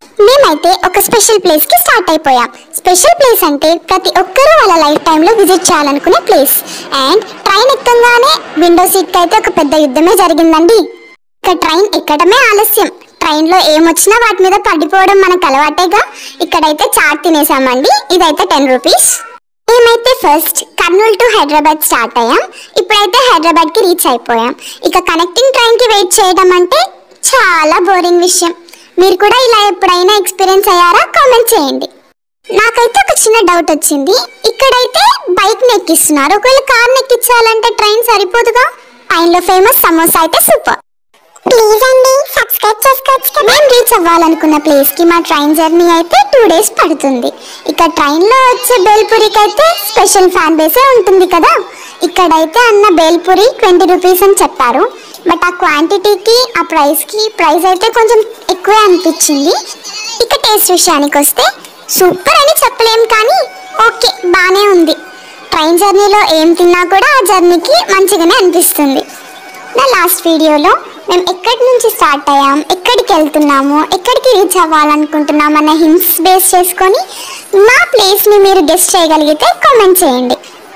మేమైతే ఒక special place కి స్టార్ట్ అయిపోయాం స్పెషల్ ప్లేస్ అంటే ప్రతి ఒక్కరూ వాళ్ళ లైఫ్ టైంలో విజిట్ చేయాలనుకునే ప్లేస్ అండ్ ట్రైన్ ఎక్కగానే విండో సీట్ కి అయితే ఒక పెద్ద యుద్ధమే జరిగిందండి ఇక ట్రైన్ ఎక్కడమే ఆలస్యం ట్రైన్ లో ఏమొచ్చినా వాటి మీద పడిపోవడం మనకు అలవాటేగా ఇక్కడైతే చాట్ తినేసామండి ఇదైతే టెన్ రూపీస్ మేమైతే first Kurnool to Hyderabad start అయ్యాం ఇప్పుడైతే హైదరాబాద్ కి రీచ్ అయిపోయాం ఇక కనెక్టింగ్ ట్రైన్ కి వెయిట్ చేయడం అంటే చాలా బోరింగ్ విషయం మీరు కూడా ఇలా ఎప్పుడైనా ఎక్స్పీరియన్స్ అయ్యారా కామెంట్ చేయండి నాకైతే ఒక చిన్న డౌట్ వచ్చింది ఇక్కడైతే బైక్ నెక్కిస్తున్నారు ఒకవేళ కార్ నెక్కించాలంటే ట్రైన్ సరిపోదుగా ట్రైన్లో ఫేమస్ సమోసా అయితే సూపర్ ప్లీజ్ అండి సబ్స్క్రైబ్ చేసుకోవచ్చు కదా మేము రీచ్ అవ్వాలనుకున్న ప్లేస్ కి మా ట్రైన్ జర్నీ అయితే టూ డేస్ పడుతుంది ఇక ట్రైన్ లో వచ్చే బేల్పూరికి అయితే స్పెషల్ ఫ్యాన్ బేసే ఉంటుంది కదా ఇక్కడైతే అన్న బేల్పూరి ట్వంటీ రూపీస్ అని చెప్పారు బట్ ఆ క్వాంటిటీకి ఆ ప్రైస్ కి ప్రైస్ అయితే కొంచెం ఎక్కువే అనిపించింది ఇక టేస్ట్ విషయానికి వస్తే సూపర్ అని చెప్పలేం కానీ ఓకే బానే ఉంది ట్రైన్ జర్నీలో ఏం తిన్నా కూడా ఆ జర్నీకి మంచిగానే అనిపిస్తుంది నా లాస్ట్ వీడియోలో మేము ఎక్కడి నుంచి స్టార్ట్ అయ్యాం ఎక్కడికి వెళ్తున్నాము ఎక్కడికి రీచ్ అవ్వాలనుకుంటున్నాం అన్న హింట్స్ బేస్ చేసుకొని మా ప్లేస్ని మీరు గెస్ట్ చేయగలిగితే కామెంట్ చేయండి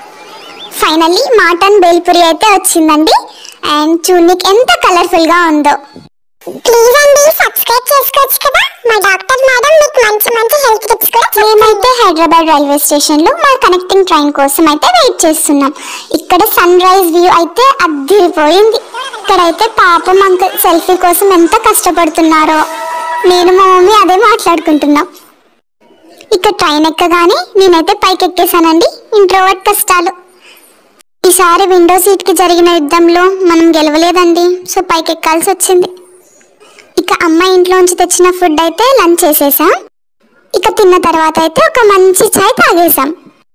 ఫైనల్లీ మాటన్ బేల్పూరి అయితే వచ్చిందండి అండ్ చూడనికి ఎంత కలర్ఫుల్గా ఉందో ప్లీజ్ అండి సబ్స్క్రైబ్ చేసుకోవచ్చు కదా మా డాక్టర్ మేడం మీకు మంచి మంచి హెల్త్ టిప్స్ కూడా మేమైతే హైదరాబాద్ రైల్వే స్టేషన్ లో మా కనెక్టింగ్ ట్రైన్ కోసం అయితే వెయిట్ చేస్తున్నాం ఇక్కడ సన్ రైజ్ వ్యూ అయితే అద్దిరిపోయింది ఇక్కడైతే పాపం అంకుల్ సెల్ఫీ కోసం ఎంత కష్టపడుతున్నారో నేను మా మమ్మీ అదే మాట్లాడుకుంటున్నాం ఇక ట్రైన్ ఎక్కగానే నేనైతే పైకి ఎక్కేసానండి ఇంట్రోవర్ట్ కష్టాలు ఈసారి విండో సీట్ కి జరిగిన యుద్ధంలో మనం గెలవలేదండి సో పైకి ఎక్కాల్సి వచ్చింది ఇక అమ్మ ఇంట్లోంచి తెచ్చిన ఫుడ్ అయితే లంచ్ చేసేసాం ఇక తిన్న తర్వాత అయితే ఒక మంచి చాయ్ తాగేసాం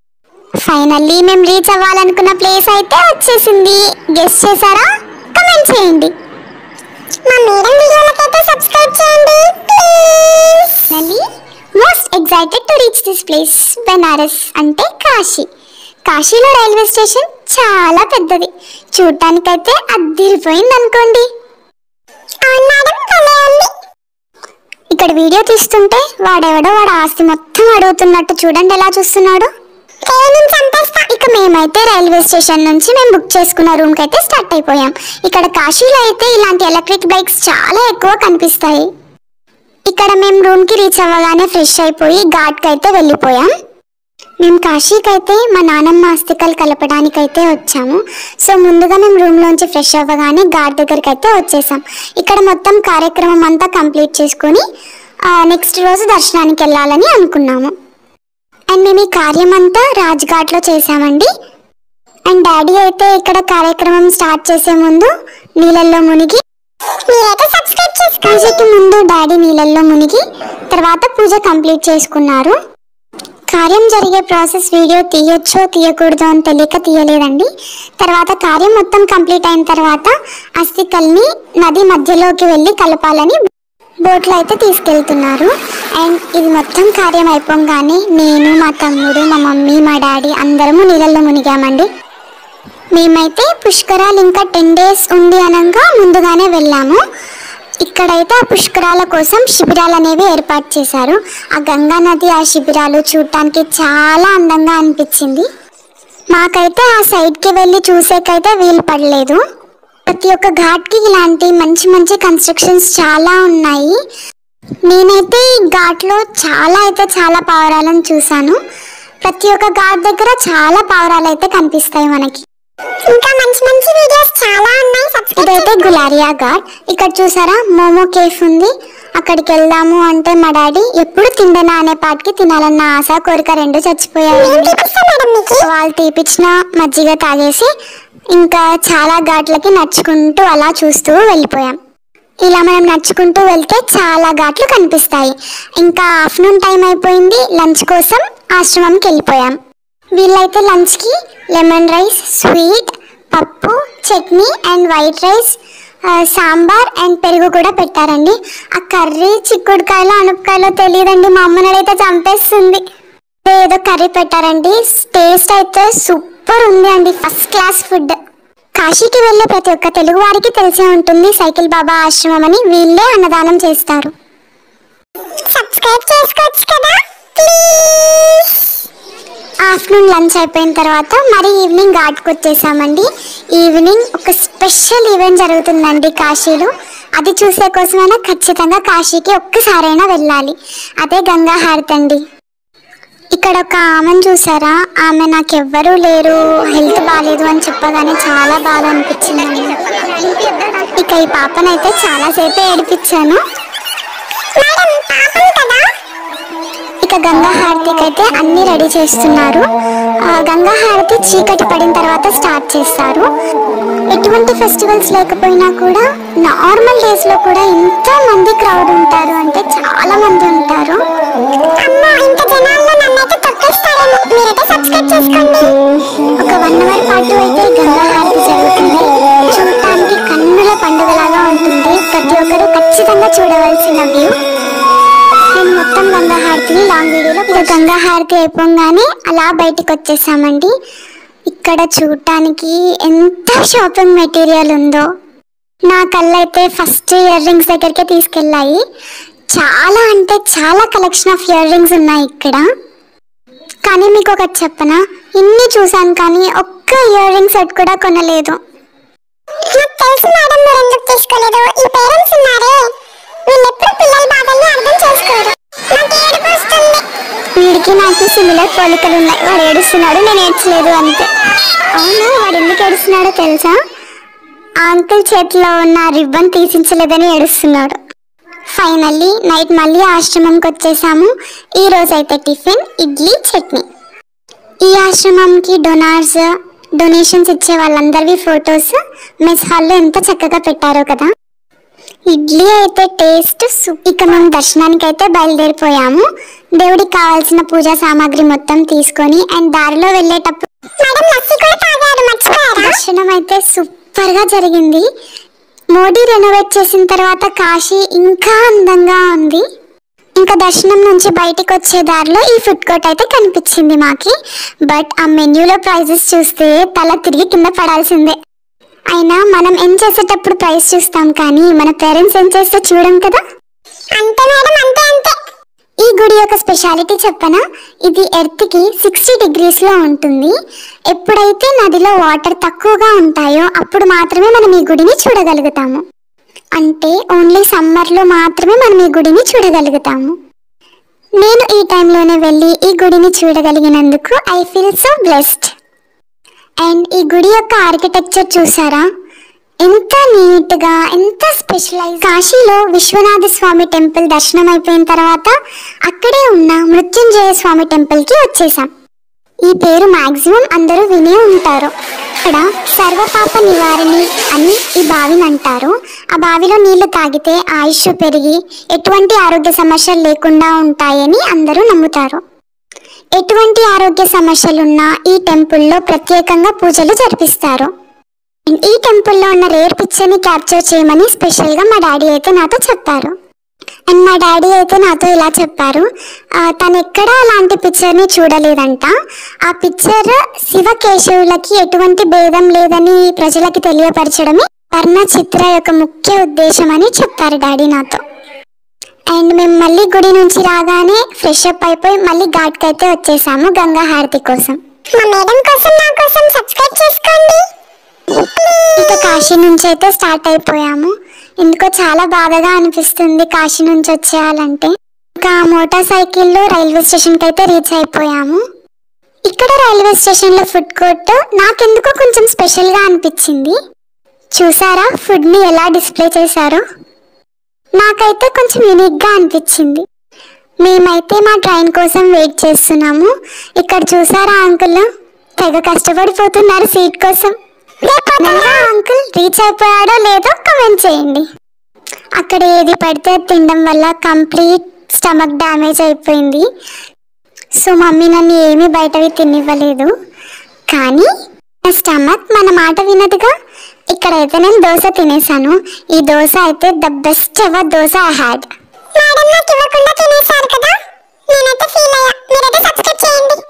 ఫైనల్లీ మేము రీచ్ అవ్వాలనుకున్న ప్లేస్ అయితే వచ్చేసింది గెస్ట్ చేశారా కమెంట్ చేయండి మా మేడం వీడియోలకైతే సబ్స్క్రైబ్ చేయండి please finally most excited to reach this place Banaras అంటే కాశీ కాశీలో రైల్వే స్టేషన్ చాలా పెద్దది చూడటానికైతే అద్దిరిపోయింది అనుకోండి ఇక్కడ వీడియో తీస్తుంటే వాడెవడో వాడు ఆస్తి మొత్తం అడుగుతున్నట్టు చూడండి ఎలా చూస్తున్నాడు ఇక మేమైతే రైల్వే స్టేషన్ నుంచి మేము బుక్ చేసుకున్న రూమ్ కి అయితే స్టార్ట్ అయిపోయాం ఇక్కడ కాశీలో అయితే ఇలాంటి ఎలక్ట్రిక్ బైక్స్ చాలా ఎక్కువ కనిపిస్తాయి ఇక్కడ మేము రూమ్ కి రీచ్ అవ్వగానే ఫ్రెష్ అయిపోయి ఘాట్ కి అయితే వెళ్ళిపోయాం మేము కాశీకి అయితే మా నానమ్మ అస్థికలు కలపడానికైతే వచ్చాము సో ముందుగా మేము రూమ్లోంచి ఫ్రెష్ అవ్వగానే ఘాట్ దగ్గరికి అయితే వచ్చేసాం ఇక్కడ మొత్తం కార్యక్రమం అంతా కంప్లీట్ చేసుకొని నెక్స్ట్ రోజు దర్శనానికి వెళ్ళాలని అనుకున్నాము అండ్ మేము ఈ కార్యం అంతా రాజ్ఘాట్లో చేసామండి అండ్ డాడీ అయితే ఇక్కడ కార్యక్రమం స్టార్ట్ చేసే ముందు నీళ్ళల్లో మునిగి మీరైతే సబ్స్క్రైబ్ చేసుకోండి పూజకి ముందు డాడీ నీళ్ళల్లో మునిగి తర్వాత పూజ కంప్లీట్ చేసుకున్నారు కార్యం జరిగే ప్రాసెస్ వీడియో తీయొచ్చో తీయకూడదో అని తెలియక తీయలేదండి తర్వాత కార్యం మొత్తం కంప్లీట్ అయిన తర్వాత అస్థికల్ని నది మధ్యలోకి వెళ్ళి కలపాలని బోట్లో అయితే తీసుకెళ్తున్నారు అండ్ ఇది మొత్తం కార్యం అయిపోగానే నేను మా తమ్ముడు మా మమ్మీ మా డాడీ అందరము నీళ్ళల్లో మునిగామండి మేమైతే పుష్కరాలు ఇంకా టెన్ డేస్ ఉంది అనగా ముందుగానే వెళ్ళాము ఇక్కడైతే ఆ పుష్కరాల కోసం శిబిరాలు అనేవి ఏర్పాటు చేశారు ఆ గంగా నది ఆ శిబిరాలు చూడటానికి చాలా అందంగా అనిపించింది మాకైతే ఆ సైడ్కి వెళ్ళి చూసేకైతే వీలు పడలేదు ప్రతి ఒక్క ఘాట్కి ఇలాంటి మంచి మంచి కన్స్ట్రక్షన్స్ చాలా ఉన్నాయి నేనైతే ఈ ఘాట్లో చాలా అయితే చాలా పావురాలను చూశాను ప్రతి ఒక్క ఘాట్ దగ్గర చాలా పావురాలు అయితే కనిపిస్తాయి మనకి ఇంకా మంచి మంచి వీడియోస్ చాలా ఉన్నాయి ఇదైతే గులారియా ఘాట్ ఇక్కడ చూసారా మోమో కేఫ్ ఉంది అక్కడికి వెళ్దాము అంటే మా డాడీ ఎప్పుడు తిండనా అనే పాటికి తినాలన్న ఆశ కోరిక రెండు చచ్చిపోయాయి వాళ్ళు తీపిచ్చిన మజ్జిగ తాగేసి ఇంకా చాలా ఘాట్లకి నడుచుకుంటూ అలా చూస్తూ వెళ్ళిపోయాం ఇలా మనం నడుచుకుంటూ వెళ్తే చాలా ఘాట్లు కనిపిస్తాయి ఇంకా ఆఫ్టర్నూన్ టైం అయిపోయింది లంచ్ కోసం ఆశ్రమంకి వెళ్ళిపోయాం వీళ్ళైతే లంచ్కి లెమన్ రైస్ స్వీట్ పప్పు చట్నీ అండ్ వైట్ రైస్ ఆ, సాంబార్ అండ్ పెరుగు కూడా పెట్టారండి ఆ కర్రీ చిక్కుడుకాయలో అనపకాయలో తెలియదండి మా అమ్మ అయితే చంపేస్తుంది ఏదో కర్రీ పెట్టారండి టేస్ట్ అయితే సూపర్ ఉంది అండి ఫస్ట్ క్లాస్ ఫుడ్ కాశీకి వెళ్ళే ప్రతి ఒక్క తెలుగు వారికి తెలిసే ఉంటుంది సైకిల్ బాబా ఆశ్రమం అని వీళ్ళే అన్నదానం చేస్తారు సబ్స్క్రైబ్ చేసుకోవచ్చు కదా ప్లీజ్ ఆఫ్టర్నూన్ లంచ్ అయిపోయిన తర్వాత మరి ఈవినింగ్ ఘాట్కి వచ్చేసామండి ఈవినింగ్ ఒక స్పెషల్ ఈవెంట్ జరుగుతుందండి కాశీలో అది చూసే కోసమైనా ఖచ్చితంగా కాశీకి ఒక్కసారైనా వెళ్ళాలి అదే గంగా హారతి అండి ఇక్కడ ఒక ఆమెను చూసారా ఆమె నాకు ఎవ్వరూ లేరు హెల్త్ బాగాలేదు అని చెప్పగానే చాలా బాధ అనిపించింది ఇక ఈ పాపనైతే చాలాసేపు ఏడిపించాను ఇక గంగా హారతికి అయితే అన్ని రెడీ చేస్తున్నారు ఆ, గంగా హారతి చీకటి పడిన తర్వాత స్టార్ట్ చేస్తారు ఎటువంటి ఫెస్టివల్స్ లేకపోయినా కూడా నార్మల్ డేస్ లో కూడా ఎంతో మంది క్రౌడ్ ఉంటారు అంటే చాలా మంది ఉంటారు ఒక వన్ అవర్ పాటు అయితే గంగా హారతి జరుగుతుంది చూడటానికి కన్నుల పండుగలాగా ఉంటుంది ప్రతి ఒక్కరూ ఖచ్చితంగా చూడవలసిన వ్యూ నేను మొత్తం గంగా హారతిని లాంగ్ వీడియోలో ఇక గంగా హారతి అయిపోగానే అలా బయటికి వచ్చేసామండి ఇక్కడ చూడటానికి ఎంత షాపింగ్ మెటీరియల్ ఉందో నా కళ్ళైతే ఫస్ట్ ఇయర్ రింగ్స్ దగ్గరికే తీసుకెళ్ళాయి చాలా అంటే చాలా కలెక్షన్ ఆఫ్ ఇయర్ రింగ్స్ ఉన్నాయి ఇక్కడ కానీ మీకు ఒకటి చెప్పనా ఇన్ని చూసాను కానీ ఒక్క ఇయర్ రింగ్ సెట్ కూడా కొనలేదు నాకు తెలుసు మేడం మీరు ఎందుకు తీసుకోలేదు ఈ పేరెంట్స్ ఉన్నారే వీళ్ళు ఎప్పుడు పిల్లల బాధల్ని అర్థం చేసుకోరు నాకు ఏడుపు వస్తుంది వీడికి నాకు సిమిలర్ పోలికలు ఉన్నాయి వాడు ఏడుస్తున్నాడు నేను ఏడ్చలేదు అంతే అవును వాడు ఎందుకు ఏడుస్తున్నాడో తెలుసా ఆ అంకుల్ చేతిలో ఉన్న రిబ్బన్ తీసించలేదని ఏడుస్తున్నాడు ఫైనల్లీ నైట్ మళ్ళీ ఆశ్రమంకి వచ్చేసాము ఈ రోజు అయితే టిఫిన్ ఇడ్లీ చట్నీ ఈ ఆశ్రమంకి డొనార్స్ డొనేషన్స్ ఇచ్చే వాళ్ళందరివి ఫొటోస్ మెస్ హాల్లో ఎంత చక్కగా పెట్టారో కదా ఇడ్లీ అయితే టేస్ట్ సూప్ ఇక మేము దర్శనానికి అయితే బయలుదేరిపోయాము దేవుడికి కావాల్సిన పూజా సామాగ్రి మొత్తం తీసుకొని అండ్ దారిలో వెళ్ళేటప్పుడు దర్శనం అయితే సూపర్ గా జరిగింది మోడీ రెనోవేట్ చేసిన తర్వాత కాశీ ఇంకా అందంగా ఉంది ఇంకా దర్శనం నుంచి బయటికి వచ్చే దారిలో ఈ ఫుడ్ కోర్ట్ అయితే కనిపించింది మాకి బట్ ఆ మెన్యూలో ప్రైజెస్ చూస్తే తల తిరిగి కింద పడాల్సిందే అయినా మనం ఏం చేసేటప్పుడు ప్రైస్ చూస్తాం కానీ మన పేరెంట్స్ ఏం చేస్తే చూడం కదా అంతే మేడం అంతే అంతే ఈ గుడి యొక్క స్పెషాలిటీ చెప్పనా ఇది ఎర్త్ కి సిక్స్టీ డిగ్రీస్ లో ఉంటుంది ఎప్పుడైతే నదిలో వాటర్ తక్కువగా ఉంటాయో అప్పుడు మాత్రమే మనం ఈ గుడిని చూడగలుగుతాము అంటే ఓన్లీ సమ్మర్లో మాత్రమే మనం ఈ గుడిని చూడగలుగుతాము నేను ఈ టైంలోనే వెళ్ళి ఈ గుడిని చూడగలిగినందుకు I feel so blessed and ఈ గుడి యొక్క ఆర్కిటెక్చర్ చూసారా ఎంత నీట్గా ఎంత స్పెషలైజ్ కాశీలో విశ్వనాథ స్వామి టెంపుల్ దర్శనం అయిపోయిన తర్వాత అక్కడే ఉన్న మృత్యుంజయ స్వామి టెంపుల్కి వచ్చేసాం ఈ పేరు మాక్సిమం అందరూ వినే ఉంటారు ఇక్కడ సర్వపాప నివారణి అని ఈ బావిని అంటారు ఆ బావిలో నీళ్లు తాగితే ఆయుష్ పెరిగి ఎటువంటి ఆరోగ్య సమస్యలు లేకుండా ఉంటాయని అందరూ నమ్ముతారు ఎటువంటి ఆరోగ్య సమస్యలున్నా ఈ టెంపుల్లో ప్రత్యేకంగా పూజలు జరిపిస్తారు ఈ టెంపుల్లో ఉన్న రేర్ పిక్చర్ని క్యాప్చర్ చేయమని స్పెషల్గా మా డాడీ అయితే నాతో చెప్పారు అండ్ మా డాడీ అయితే నాతో ఇలా చెప్పారు ఆ, తను ఎక్కడా అలాంటి పిక్చర్ని చూడలేదంట ఆ పిక్చర్ శివకేశవులకి ఎటువంటి భేదం లేదని ప్రజలకి తెలియపరచడమే వర్ణ చిత్ర యొక్క ముఖ్య ఉద్దేశం అని చెప్పారు డాడీ నాతో అండ్ మేము మళ్ళీ గుడి నుంచి రాగానే ఫ్రెష్ అప్ అయిపోయి మళ్ళీ ఘాట్కి అయితే వచ్చేసాము గంగా హారతి కోసం మా మేడం కోసం నా కోసం సబ్స్క్రైబ్ చేసుకోండి ఇక కాశీ నుంచి అయితే స్టార్ట్ అయిపోయాము ఎందుకో చాలా బాధగా అనిపిస్తుంది కాశీ నుంచి వచ్చేయాలంటే ఇంకా మోటార్ సైకిల్లో రైల్వే స్టేషన్కి అయితే రీచ్ అయిపోయాము ఇక్కడ రైల్వే స్టేషన్లో ఫుడ్ కోర్ట్ నాకెందుకో కొంచెం స్పెషల్గా అనిపించింది చూసారా ఫుడ్ని ఎలా డిస్ప్లే చేశారో నాకైతే కొంచెం యూనిక్గా అనిపించింది మేమైతే మా ట్రైన్ కోసం వెయిట్ చేస్తున్నాము ఇక్కడ చూసారా అంకుల్ తెగ కష్టపడిపోతున్నారు సీట్ కోసం నిజంగా అంకుల్ రీచ్ అయిపోయాడో లేదో కమెంట్ చేయండి అక్కడ ఏది పడితే అది తినడం వల్ల కంప్లీట్ స్టమక్ డ్యామేజ్ అయిపోయింది సో మమ్మీ నన్ను ఏమీ బయటవి తినివ్వలేదు కానీ నా స్టమక్ మన మాట వినదుగా ఇక్కడైతే నేను దోశ తినేసాను ఈ దోశ అయితే the best ever dosa I had madam నాకు ఇవ్వకుండా తినేసారు కదా నేనైతే ఫీల్ అయ్యా మీరైతే సబ్స్క్రైబ్ చేయండి